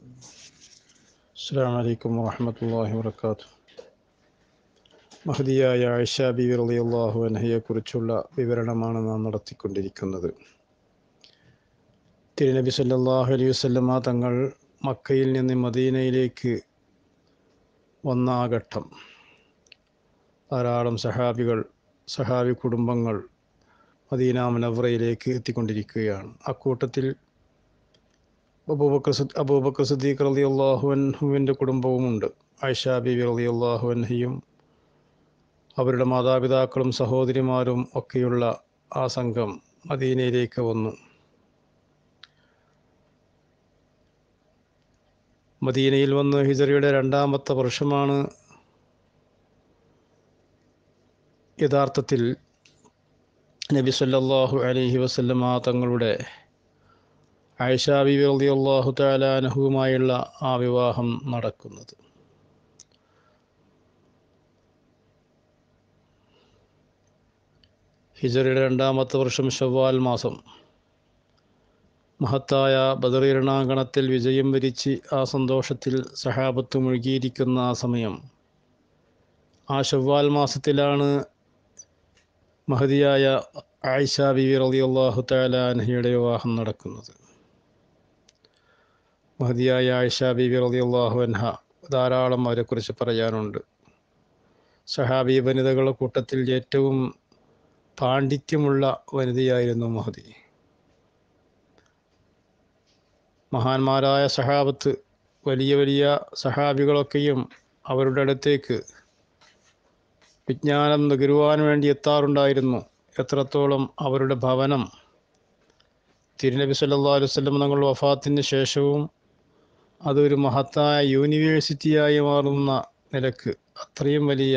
അസ്സാം വലൈക്കും വാഹമത്തല്ലാഹി വർക്കാത്തു മഹദിയായ ആയിഷ ബിബി റളിയല്ലാഹു അൻഹയെക്കുറിച്ചുള്ള വിവരണമാണ് നാം നടത്തിക്കൊണ്ടിരിക്കുന്നത് തിരുനബി സല്ലല്ലാഹു അലൈഹി വസല്ലമ തങ്ങൾ മക്കയിൽ നിന്ന് മദീനയിലേക്ക് വന്ന ആ ഘട്ടം ധാരാളം സഹാബികൾ സഹാബി കുടുംബങ്ങൾ മദീന മുനവറയിലേക്ക് എത്തിക്കൊണ്ടിരിക്കുകയാണ് അക്കൂട്ടത്തിൽ അബൂബക്കർ സിദ് അബൂബക്കർ സിദ്ദീഖ് റളി അള്ളാഹു അൻഹുവിൻ്റെ കുടുംബവുമുണ്ട് ആയിഷ ബീബി റളി അള്ളാഹു അൻഹയും അവരുടെ മാതാപിതാക്കളും സഹോദരിമാരും ഒക്കെയുള്ള ആ സംഘം മദീനയിലേക്ക് വന്നു മദീനയിൽ വന്ന് ഹിജറയുടെ രണ്ടാമത്തെ വർഷമാണ് യഥാർത്ഥത്തിൽ നബി സല്ലല്ലാഹു അലൈഹി വസല്ലമ തങ്ങളുടെ ആയിഷ ബിബി റളിയല്ലാഹു തആല അൻഹുവുമായുള്ള ആ വിവാഹം നടക്കുന്നത് ഹിജറയുടെ രണ്ടാമത്തെ വർഷം ഷവ്വാൽ മാസം മഹത്തായ ബദറി രണാങ്കണത്തിൽ വിജയം വരിച്ച് ആ സന്തോഷത്തിൽ സഹാബത്ത് മുഴുകിയിരിക്കുന്ന ആ സമയം ആ ഷവ്വാൽ മാസത്തിലാണ് മഹതിയായ ആയിഷ ബിബി റളിയല്ലാഹു തആല അൻഹയുടെ വിവാഹം നടക്കുന്നത് മഹതിയായ ആയിഷ ബിബി റളിയല്ലാഹു അൻഹ ധാരാളം അവരെക്കുറിച്ച് പറയാനുണ്ട് സഹാബി വനിതകളുടെ കൂട്ടത്തിൽ ഏറ്റവും പാണ്ഡിത്യമുള്ള വനിതയായിരുന്നു മഹദി മഹാന്മാരായ സഹാബത്ത് വലിയ വലിയ സഹാബികളൊക്കെയും അവരുടെ അടുത്തേക്ക് വിജ്ഞാനം നുകരുവാൻ വേണ്ടി എത്താറുണ്ടായിരുന്നു എത്രത്തോളം അവരുടെ ഭവനം തിരുനബി സല്ലല്ലാഹു അലൈഹി വസല്ലം തങ്ങളുടെ വഫാത്തിന് ശേഷവും അതൊരു മഹത്തായ യൂണിവേഴ്സിറ്റിയായി മാറുന്ന നിലക്ക് അത്രയും വലിയ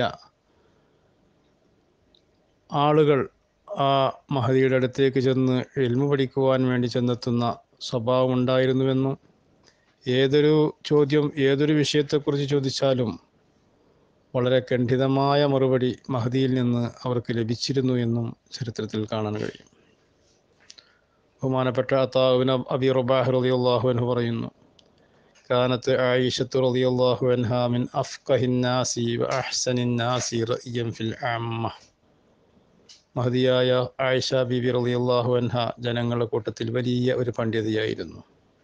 ആളുകൾ ആ മഹദിയുടെ അടുത്തേക്ക് ചെന്ന് എൽമു പഠിക്കുവാൻ വേണ്ടി ചെന്നെത്തുന്ന സ്വഭാവം ഉണ്ടായിരുന്നുവെന്നും ഏതൊരു ചോദ്യം ഏതൊരു വിഷയത്തെക്കുറിച്ച് ചോദിച്ചാലും വളരെ ഖണ്ഡിതമായ മറുപടി മഹദിയിൽ നിന്ന് അവർക്ക് ലഭിച്ചിരുന്നു എന്നും ചരിത്രത്തിൽ കാണാൻ കഴിയും ബഹുമാനപ്പെട്ട അത്താവിന് അബി റുബാഹ് റളിയല്ലാഹു അൻഹു പറയുന്നു كانت عائشة رضي الله عنها من أفقه الناس وأحسن الناس رأيا في العامة മഹതിയായ ആയിഷ ബിബി റളിയല്ലാഹു അൻഹ ജനങ്ങളുടെ കൂട്ടത്തിൽ വലിയ ഒരു പണ്ഡിതയായിരുന്നു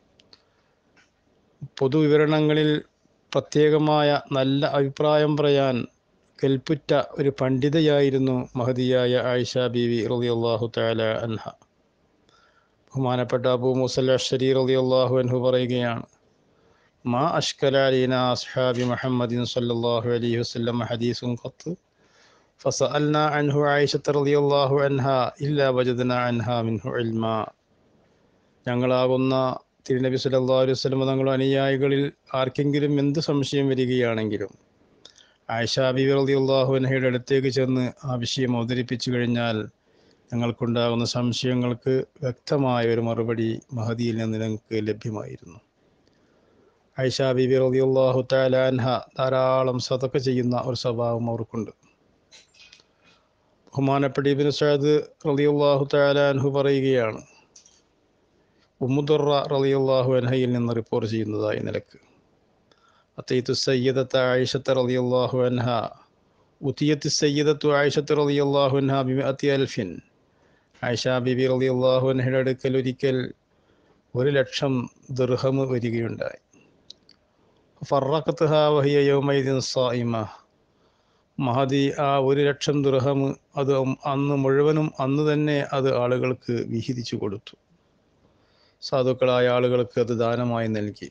പൊതുവിവരണങ്ങളിൽ പ്രത്യേകമായ നല്ല അഭിപ്രായം പറയാൻ കെൽപ്പുറ്റ ഒരു പണ്ഡിതയായിരുന്നു മഹതിയായ ആയിഷ ബിബി റളിയല്ലാഹു തആല അൻഹ ബഹുമാനപ്പെട്ട അബൂ മുസൽ അഷരി റളിയല്ലാഹു അൻഹു പറയുകയാണ് ما أشكل علينا أصحاب محمد صلى الله عليه وسلم حديث قط فسألنا عنه عائشة رضي الله عنها إلا وجدنا عنها منه علما ഞങ്ങളാകുന്ന തിരുനബി സല്ലല്ലാഹു അലൈഹി വസല്ലം തങ്ങളുടെ അനുയായികളിൽ ആർക്കെങ്കിലും എന്ത് സംശയം വരികയാണെങ്കിലും ആയിഷ ബിബി റളിയല്ലാഹു അൻഹയുടെ അടുത്തേക്ക് ചെന്ന് ആ വിഷയം അവതരിപ്പിച്ചു കഴിഞ്ഞാൽ ഞങ്ങൾക്കുണ്ടാകുന്ന സംശയങ്ങൾക്ക് വ്യക്തമായ ഒരു മറുപടി മഹദിയിൽ നിന്ന് ഞങ്ങൾക്ക് ലഭ്യമായിരുന്നു ഐഷ ബിബി റളിയല്ലാഹു തആല അൻഹ ധാരാളം സദക്ക ചെയ്യുന്ന ഒരു സ്വഭാവം അവർക്കുണ്ട് ബഹുമാനപ്പെട്ട ഇബ്നു സഅദ് റളിയല്ലാഹു തആല അൻഹു പറയുകയാണ് ഉമ്മുദുറ റളിയല്ലാഹു അൻഹയിൽ നിന്ന് റിപ്പോർട്ട് ചെയ്യുന്നതായി നിലക്ക് അത്തൈത്തു സയ്യിദത്ത ആയിഷത്ത റളിയല്ലാഹു അൻഹ ഉത്തിയത്ത് സയ്യിദത്തു ആയിഷത്ത് റളിയല്ലാഹു അൻഹ ബിമിഅത്തി അൽഫിൻ ആയിഷ ബിബി റളിയല്ലാഹു അൻഹയുടെ അടുക്കൽ ഒരിക്കൽ ഒരു ലക്ഷം ദിർഹം വരികയുണ്ടായി ഫറഖത്ത്ഹ വഹിയ യൗമൈദിൻ സായിമ മഹദി ആ ഒരു ലക്ഷം ദുർഹം അത് അന്ന് മുഴുവനും അന്ന് തന്നെ അത് ആളുകൾക്ക് വിഹിതിച്ചു കൊടുത്തു സാധുക്കളായ ആളുകൾക്ക് അത് ദാനമായി നൽകി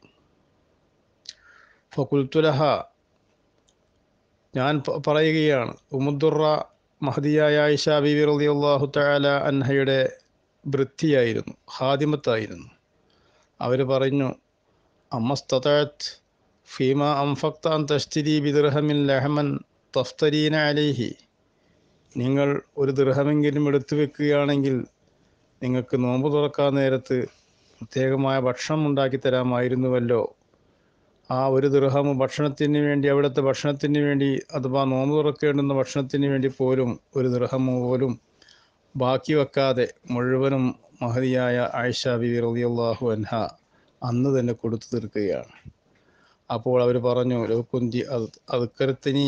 ഫകുൽത്തുലഹ ഞാൻ പറയുകയാണ് ഉമുദ്ദുറ മഹദിയായ ആയിഷ ബിബി റളിയല്ലാഹു തആല അൻഹയുടെ വൃത്തിയായിരുന്നു ഹാദിമത്തായിരുന്നു അവർ പറഞ്ഞു അമ്മസ്തതാത്ത് ഫീമ അംഫക്ത അൻ തഷ്തിരി ബിദിർഹമിൻ ലഹമൻ തഫ്തരീന അലൈഹി നിങ്ങൾ ഒരു ദൃഹമെങ്കിലും എടുത്തു വെക്കുകയാണെങ്കിൽ നിങ്ങൾക്ക് നോമ്പ് തുറക്കാൻ നേരത്ത് പ്രത്യേകമായ ഭക്ഷണം ഉണ്ടാക്കി തരാമായിരുന്നുവല്ലോ ആ ഒരു ദൃഹം ഭക്ഷണത്തിന് വേണ്ടി അവിടുത്തെ ഭക്ഷണത്തിന് വേണ്ടി അഥവാ നോമ്പ് തുറക്കേണ്ടുന്ന ഭക്ഷണത്തിന് വേണ്ടി പോലും ഒരു ദൃഹം പോലും ബാക്കി വെക്കാതെ മുഴുവനും മഹതിയായ ആയിഷ ബിബി റളിയല്ലാഹു അൻഹ അന്ന് തന്നെ കൊടുത്തു തീർക്കുകയാണ് അപ്പോൾ അവർ പറഞ്ഞു ലോകുന്തി അതുക്കരത്തിനി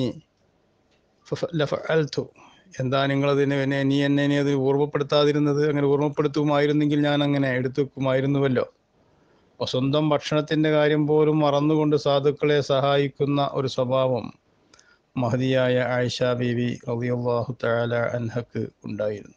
ലഫഅൽതു എന്താ നിങ്ങളതിന് എന്നെ നീ എന്നെ ഇനി അത് ഓർമ്മപ്പെടുത്താതിരുന്നത് അങ്ങനെ ഓർമ്മപ്പെടുത്തുമായിരുന്നെങ്കിൽ ഞാൻ അങ്ങനെ എടുത്തു വെക്കുമായിരുന്നുവല്ലോ അപ്പോൾ സ്വന്തം ഭക്ഷണത്തിൻ്റെ കാര്യം പോലും മറന്നുകൊണ്ട് സാധുക്കളെ സഹായിക്കുന്ന ഒരു സ്വഭാവം മഹതിയായ ആയിഷ ബീവി റളിയല്ലാഹു തആല അൻഹക്ക് ഉണ്ടായിരുന്നു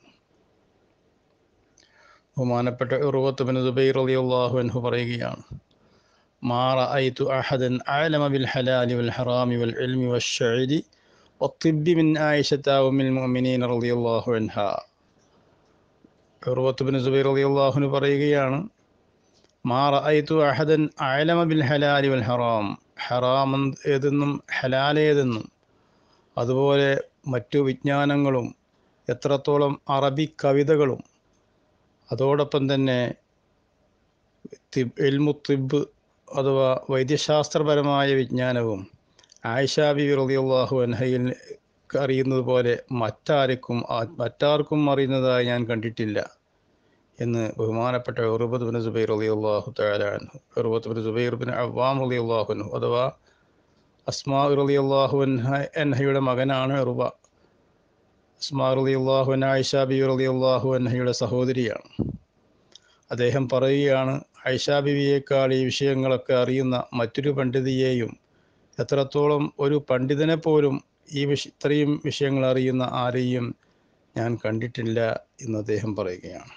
ബഹുമാനപ്പെട്ട ഉറുവത്ത് ബിൻ സുബൈർ റളിയല്ലാഹു അൻഹു പറയുകയാണ് മാ റഅയ്തു അഹദൻ അഅലമ ബിൽ ഹലാലി വൽ ഹറാമി വൽ ഇൽമി വശ്ശഅരി വത്തിബ്ബി മിൻ ആയിഷത ഉമ്മിൽ മുഅ്മിനീൻ റളിയല്ലാഹു അൻഹ ഉറുവത്ത് ബിൻ സുബൈർ റളിയല്ലാഹു അൻഹു പറയുകയാണ് മാ റഅയ്തു അഹദൻ അഅലമ ബിൽ ഹലാലി വൽ ഹറാം ഹറാം ഏതെന്നും ഹലാൽ ഏതെന്നും അതുപോലെ മറ്റു വിജ്ഞാനങ്ങളും എത്രത്തോളം അറബി കവിതകളും അതോടൊപ്പം തന്നെ എൽമു തിബ് അഥവാ വൈദ്യശാസ്ത്രപരമായ വിജ്ഞാനവും ആയിഷ ബിബി റളിയല്ലാഹു അൻഹയിൽ അറിയുന്നത് പോലെ മറ്റാർക്കും മറ്റാർക്കും അറിയുന്നതായി ഞാൻ കണ്ടിട്ടില്ല എന്ന് ബഹുമാനപ്പെട്ട ഉറുബത്ത് ബിൻ സുബൈർ റളിയല്ലാഹു തആല അൻഹു ഉറുബത്ത് ബിൻ സുബൈർ ബിൻ അവ്വാം റളിയല്ലാഹു അൻഹു അഥവാ അസ്മാ റളിയല്ലാഹു അൻഹ അൻഹയുടെ മകനാണ് ഉറുബ അസ്മാ റളിയല്ലാഹു അൻഹ ആയിഷ ബിബി റളിയല്ലാഹു അൻഹയുടെ സഹോദരിയാണ് അദ്ദേഹം പറയുകയാണ് ആയിഷ ബിബിയേക്കാൾ ഈ വിഷയങ്ങളൊക്കെ അറിയുന്ന മറ്റൊരു പണ്ഡിതയെയും എത്രത്തോളം ഒരു പണ്ഡിതനെ പോലും ഈ വിഷ ഇത്രയും വിഷയങ്ങൾ അറിയുന്ന ആരെയും ഞാൻ കണ്ടിട്ടില്ല എന്ന് അദ്ദേഹം പറയുകയാണ്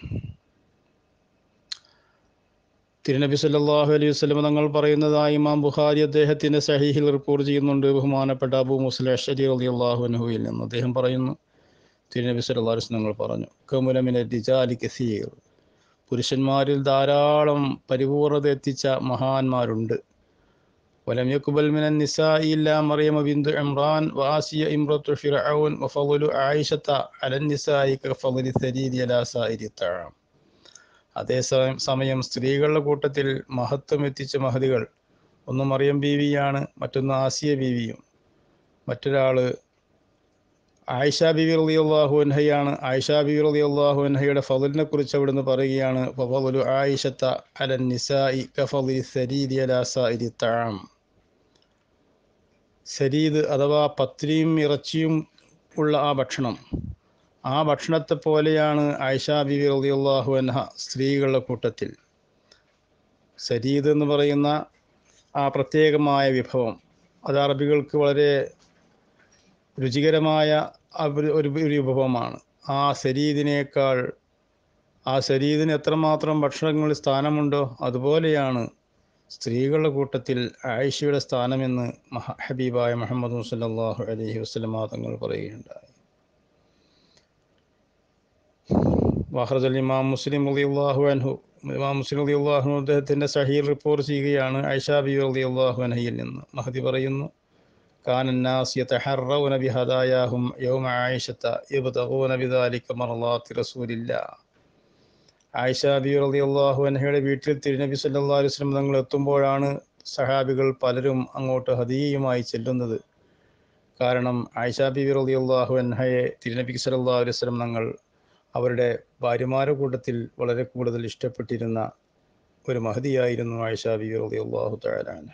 തിരുനബി സല്ലല്ലാഹു അലൈഹി വസല്ലം തങ്ങൾ പറയുന്നതായി ഇമാം ബുഖാരി അദ്ദേഹത്തിന്റെ സഹീഹിൽ റിപ്പോർട്ട് ചെയ്യുന്നുണ്ട് ബഹുമാനപ്പെട്ട അബൂ മുസ്ലിം അഷരി റളിയല്ലാഹു അൻഹുവിൽ നിന്ന് അദ്ദേഹം പറയുന്നു തിരുനബി സല്ലല്ലാഹു അലൈഹി വസല്ലം തങ്ങൾ പറഞ്ഞു കമുലമിന റിജാലി കസീർ പുരുഷന്മാരിൽ ധാരാളം പരിപൂർണത എത്തിച്ച മഹാന്മാരുണ്ട് ولم يقبل من النساء إلا مريم بنت عمران وآسيا امرأة فرعون وفضل عائشة على النساء كفضل الثريد على سائر الطعام അതേസമയം സമയം സ്ത്രീകളുടെ കൂട്ടത്തിൽ മഹത്വം എത്തിച്ച മഹതികൾ ഒന്ന് മറിയം ബീവിയാണ് മറ്റൊന്ന് ആസിയ ബീവിയും മറ്റൊരാള് ആയിഷ ബിബി റളിയല്ലാഹു അൻഹയാണ് ആയിഷ ബിബി റളിയല്ലാഹു അൻഹയുടെ ഫضലിനെ കുറിച്ച് അവിടുന്ന് പറയുകയാണ് ഫضലു ആയിഷത്ത അല നിസാഇ കഫളി സരീദി അലാ സായിരി തആം സരീദ് അഥവാ പത്രിയും ഇറച്ചിയും ഉള്ള ആ ഭക്ഷണം ആ ഭക്ഷണത്തെ പോലെയാണ് ആയിഷ ബിബി റളിയല്ലാഹു അൻഹ സ്ത്രീകളുടെ കൂട്ടത്തിൽ സരീദ് എന്ന് പറയുന്ന ആ പ്രത്യേകമായ വിഭവം അത് അറബികൾക്ക് വളരെ രുചികരമായ ഒരു ഒരു വിഭവമാണ് ആ ശരീരത്തിനേക്കാൾ ആ ശരീരത്തിന് എത്രമാത്രം ഭക്ഷണങ്ങളിൽ സ്ഥാനമുണ്ടോ അതുപോലെയാണ് സ്ത്രീകളുടെ കൂട്ടത്തിൽ ആയിഷയുടെ സ്ഥാനമെന്ന് മഹ ഹബീബായ മുഹമ്മദ് സല്ലല്ലാഹു അലൈഹി വസല്ലം തങ്ങൾ പറയുകയുണ്ടായി വാഹ്റജൽ ഇമാം മുസ്ലിം റളിയല്ലാഹു അൻഹു ഇമാം മുസ്ലിം റളിയല്ലാഹു അൻഹു അദ്ദേഹത്തിൻ്റെ സഹീൽ റിപ്പോർട്ട് ചെയ്യുകയാണ് ആയിഷ ബി റളിയല്ലാഹു അൻഹയിൽ നിന്ന് മഹദി പറയുന്നു كان الناس يتحرون بهداياهم يوم عائشة يبتغون بذلك مرضات رسول الله ആയിഷ ബി റളിയല്ലാഹു അൻഹയുടെ വീട്ടിൽ തിരുനബി സല്ലല്ലാഹു അലൈഹി വസല്ലം തങ്ങൾ എത്തുമ്പോഴാണ് സഹാബികൾ പലരും അങ്ങോട്ട് ഹദിയയുമായി ചെല്ലുന്നത് കാരണം ആയിഷ ബി റളിയല്ലാഹു അൻഹയെ തിരുനബി സല്ലല്ലാഹു അലൈഹി വസല്ലം തങ്ങൾ അവരുടെ ഭാര്യമാരുടെ കൂട്ടത്തിൽ വളരെ കൂടുതൽ ഇഷ്ടപ്പെട്ടിരുന്ന ഒരു മഹതിയായിരുന്നു ആയിഷ ബി റളിയല്ലാഹു തആല അൻഹ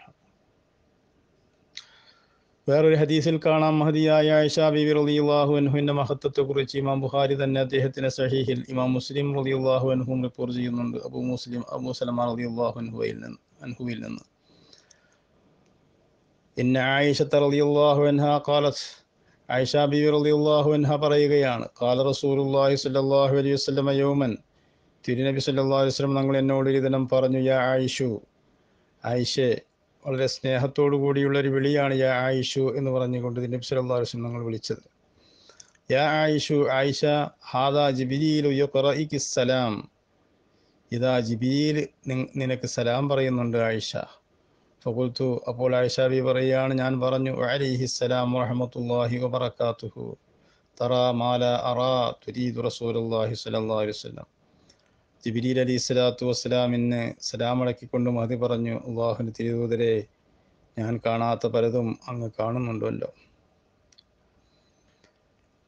വേറൊരു ഹദീസിൽ കാണാം മഹദിയായ ആയിഷ ബിബി റളിയല്ലാഹു അൻഹുവിന്റെ മഹത്വത്തെക്കുറിച്ച് ഇമാം ബുഖാരി തന്നെ അദ്ദേഹത്തിന്റെ സഹീഹിൽ ഇമാം മുസ്ലിം റളിയല്ലാഹു അൻഹും റിപ്പോർട്ട് ചെയ്യുന്നുണ്ട് അബൂ മുസ്ലിം അബൂ സലമ റളിയല്ലാഹു അൻഹുവിൽ നിന്ന് അൻഹുവിൽ നിന്ന് ഇന്ന ആയിഷ റളിയല്ലാഹു അൻഹ ഖാലത്ത് ആയിഷ ബിബി റളിയല്ലാഹു അൻഹ പറയുകയാണ് ഖാല റസൂലുള്ളാഹി സ്വല്ലല്ലാഹു അലൈഹി വസല്ലമ യൗമൻ തിരുനബി സല്ലല്ലാഹു അലൈഹി വസല്ലം തങ്ങൾ എന്നോട് ഒരു ദിനം പറഞ്ഞു യാ ആയിഷു ആയിഷെ വളരെ സ്നേഹത്തോടു കൂടിയുള്ള ഒരു വിളിയാണ് യാ ആയിഷു എന്ന് പറഞ്ഞുകൊണ്ട് നബി സല്ലല്ലാഹു അലൈഹി വസല്ലം ഞങ്ങൾ വിളിച്ചത് യാ ആയിഷു ആയിഷ ഹാദാ ജിബിരിയിലു യുഖറഇകി സലാം ഇതാ ജിബിരിയിൽ നിനക്ക് സലാം പറയുന്നുണ്ട് ആയിഷ ഫഖുൽതു അപ്പോൾ ആയിഷ ബി പറയുകയാണ് ഞാൻ പറഞ്ഞു അലൈഹി സലാം വറഹ്മത്തുള്ളാഹി വബറകാതുഹു തറാ മാല അറാ തുരീദു റസൂലുള്ളാഹി സ്വല്ലല്ലാഹു അലൈഹി വസല്ലം ജിബിരിൽ അലി സ്വലാത്തു വസ്സലാമിന് സലാം അടക്കിക്കൊണ്ട് മഹതി പറഞ്ഞു അള്ളാഹുന് തിരുദൂതരെ ഞാൻ കാണാത്ത പലതും അങ്ങ് കാണുന്നുണ്ടല്ലോ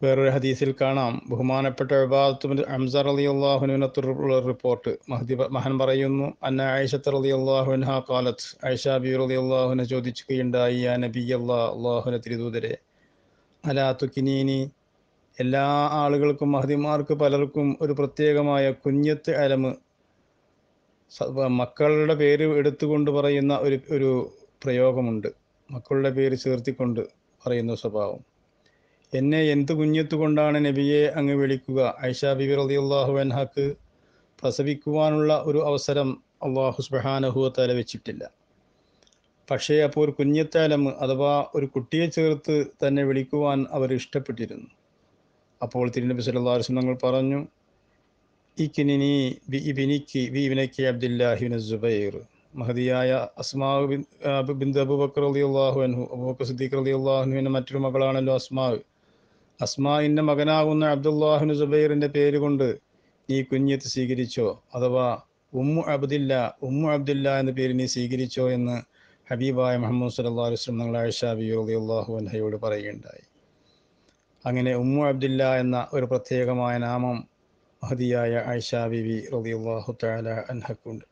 വേറൊരു ഹദീസിൽ കാണാം ബഹുമാനപ്പെട്ട അബാദത്ത് അംസർ അലി അള്ളാഹുനുവിനത്തുള്ള റിപ്പോർട്ട് മഹദി മഹൻ പറയുന്നു അന്ന ആയിഷത്ത് അലി അള്ളാഹുൻഹ കാലത്ത് ആയിഷ ബി അലി അള്ളാഹുനെ ചോദിക്കുകയുണ്ടായി ആ നബി അള്ളാ അള്ളാഹുന തിരുദൂതരെ അലാ തുക്കിനീനി എല്ലാ ആളുകൾക്കും മഹദിമാർക്ക് പലർക്കും ഒരു പ്രത്യേകമായ കുഞ്ഞത്ത് അലമ് മക്കളുടെ പേര് എടുത്തുകൊണ്ട് പറയുന്ന ഒരു ഒരു പ്രയോഗമുണ്ട് മക്കളുടെ പേര് ചേർത്തിക്കൊണ്ട് പറയുന്ന സ്വഭാവം എന്നെ എന്ത് കുഞ്ഞത്ത് കൊണ്ടാണ് നബിയെ അങ്ങ് വിളിക്കുക ഐഷ ബിബി റതി അള്ളാഹു അൻഹക്ക് പ്രസവിക്കുവാനുള്ള ഒരു അവസരം അള്ളാഹു സുബാനഹുവ തല വെച്ചിട്ടില്ല പക്ഷേ അപ്പോൾ ഒരു കുഞ്ഞത്താലം അഥവാ ഒരു കുട്ടിയെ ചേർത്ത് തന്നെ വിളിക്കുവാൻ അവർ ഇഷ്ടപ്പെട്ടിരുന്നു അപ്പോൾ തിരുനബി സല്ലല്ലാഹു അലൈഹി വസല്ലം പറഞ്ഞു ഇക്കിനി ബി ഇബിനിക്ക് ബി ഇബിനക്ക് അബ്ദുല്ലാഹിബിൻ സുബൈർ മഹദിയായ അസ്മാവ് ബിൻ ബിന്ദു അബൂബക്കർ റളിയല്ലാഹു അൻഹു അബൂബക്കർ സിദ്ദീഖ് റളിയല്ലാഹു അൻഹുവിൻ്റെ മറ്റൊരു മകളാണല്ലോ അസ്മാവ് അസ്മാവിൻ്റെ മകനാകുന്ന അബ്ദുല്ലാഹിന് സുബൈറിൻ്റെ പേര് കൊണ്ട് നീ കുഞ്ഞത്ത് സ്വീകരിച്ചോ അഥവാ ഉമ്മു അബ്ദില്ല ഉമ്മു അബ്ദില്ല എന്ന പേര് നീ സ്വീകരിച്ചോ എന്ന് ഹബീബായ മുഹമ്മദ് സല്ലല്ലാഹു അലൈഹി വസല്ലം ഞങ്ങൾ ആയിഷ ബി റളിയല്ലാഹു അൻഹയോട് പറയുകയുണ്ടായി അങ്ങനെ ഉമ്മു അബ്ദില്ല എന്ന ഒരു പ്രത്യേകമായ നാമം മഹദിയായ ആയിഷ ബിബി റളിയല്ലാഹു തആല അൻഹക്കുണ്ട്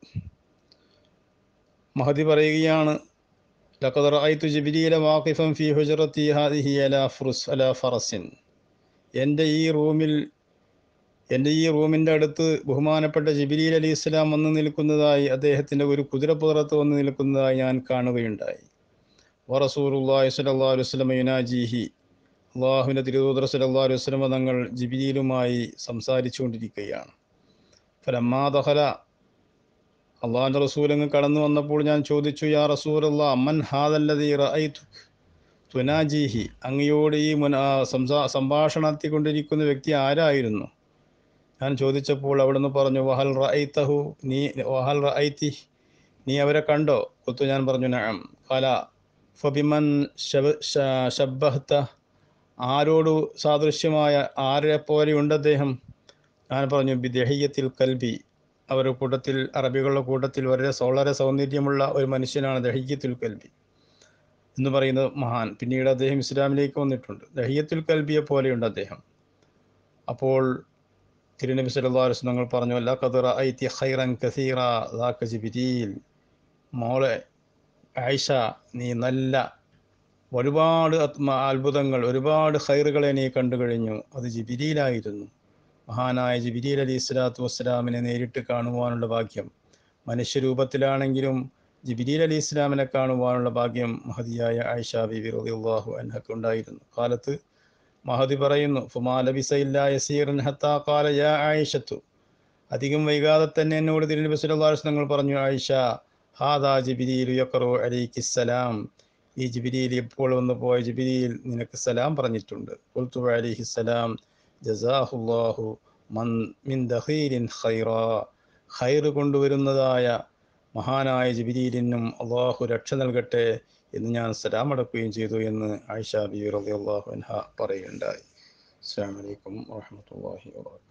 മഹദി പറയുകയാണ് لقد رأيت جبريل واقفا في حجرتي هذه على فرس على فرس എൻ്റെ ഈ റൂമിൽ എൻ്റെ ഈ റൂമിൻ്റെ അടുത്ത് ബഹുമാനപ്പെട്ട ജിബിലീൽ അലി ഇസ്ലാം വന്ന് നിൽക്കുന്നതായി അദ്ദേഹത്തിൻ്റെ ഒരു കുതിരപ്പുറത്ത് വന്ന് നിൽക്കുന്നതായി ഞാൻ കാണുകയുണ്ടായി വറസൂറുല്ലാഹി സ്വല്ലല്ലാഹു അലൈഹി വസല്ലം യുനാജീഹി അള്ളാഹുവിൻ്റെ തിരുദൂതർ സല്ലല്ലാഹു അലൈഹി വസല്ലം തങ്ങൾ ജിബിലിയിലുമായി സംസാരിച്ചുകൊണ്ടിരിക്കുകയാണ് ഫലമ്മാ ദഹല അള്ളാഹിൻ്റെ റസൂലങ്ങ് കടന്നു വന്നപ്പോൾ ഞാൻ ചോദിച്ചു യാ റസൂലല്ലാ അമ്മൻ ഹാദല്ലതി റഅയ്തു തുനാജീഹി അങ്ങയോട് ഈ മുന സംസാ സംഭാഷണം നടത്തിക്കൊണ്ടിരിക്കുന്ന വ്യക്തി ആരായിരുന്നു ഞാൻ ചോദിച്ചപ്പോൾ അവിടുന്ന് പറഞ്ഞു വഹൽ റഅയ്തഹു നീ വഹൽ റഅയ്തി നീ അവരെ കണ്ടോ കുത്തു ഞാൻ പറഞ്ഞു നഅം ഖല ഫബിമൻ ശബ്ബഹ്ത ആരോട് സാദൃശ്യമായ ആരെ പോലെയുണ്ട് അദ്ദേഹം ഞാൻ പറഞ്ഞു ബിദഹിയത്തിൽ കൽബി അവരുടെ കൂട്ടത്തിൽ അറബികളുടെ കൂട്ടത്തിൽ വളരെ വളരെ സൗന്ദര്യമുള്ള ഒരു മനുഷ്യനാണ് ദഹിയത്തുൽ കൽബി എന്ന് പറയുന്നത് മഹാൻ പിന്നീട് അദ്ദേഹം ഇസ്ലാമിലേക്ക് വന്നിട്ടുണ്ട് ദഹിയത്തുൽ കൽബിയെ പോലെയുണ്ട് അദ്ദേഹം അപ്പോൾ തിരുനബി സല്ലല്ലാഹു അലൈഹി വസല്ലം പറഞ്ഞു അല്ല ഖദറ ഐതി ഖൈറൻ കസീറ ദാക ജിബ്രീൽ മോളെ ആയിഷ നീ നല്ല ഒരുപാട് അത്ഭുതങ്ങൾ ഒരുപാട് ഖൈറുകളെ നീ കണ്ടു കഴിഞ്ഞു അത് ജിബിരിയിലായിരുന്നു മഹാനായ ജിബിരിൽ അലി സ്വലാത്തു വസ്സലാമിനെ നേരിട്ട് കാണുവാനുള്ള ഭാഗ്യം മനുഷ്യരൂപത്തിലാണെങ്കിലും ജിബിരിൽ അലി ഇസ്ലാമിനെ കാണുവാനുള്ള ഭാഗ്യം മഹദിയായ ആയിഷ ബിബി റളിയല്ലാഹു അൻഹക്ക് ഉണ്ടായിരുന്നു കാലത്ത് മഹദി പറയുന്നു ആയിഷത്തു അധികം വൈകാതെ തന്നെ എന്നോട് തിരുനബി സല്ലല്ലാഹു അലൈഹി വസല്ലം പറഞ്ഞു ആയിഷ ഹാദാ ജിബിരിൽ യഖറു അലൈഹിസ്സലാം ഈ ജിബിരിയിൽ ഇപ്പോൾ വന്നു പോയ ജിബിരിയിൽ നിനക്ക് സലാം പറഞ്ഞിട്ടുണ്ട് ഖുൽതു അലൈഹിസ്സലാം ജസാഹുല്ലാഹു മൻ മിൻ ദഖീലിൻ ഖൈറാ ഖൈർ കൊണ്ടുവരുന്നതായ മഹാനായ ജിബിരിലിനും അള്ളാഹു രക്ഷ നൽകട്ടെ എന്ന് ഞാൻ സലാം അടക്കുകയും ചെയ്തു എന്ന് ആയിഷ ബി റളിയല്ലാഹു അൻഹ പറയുകയുണ്ടായി അസ്സലാമു അലൈക്കും വറഹ്മത്തുള്ളാഹി വബറകാതുഹു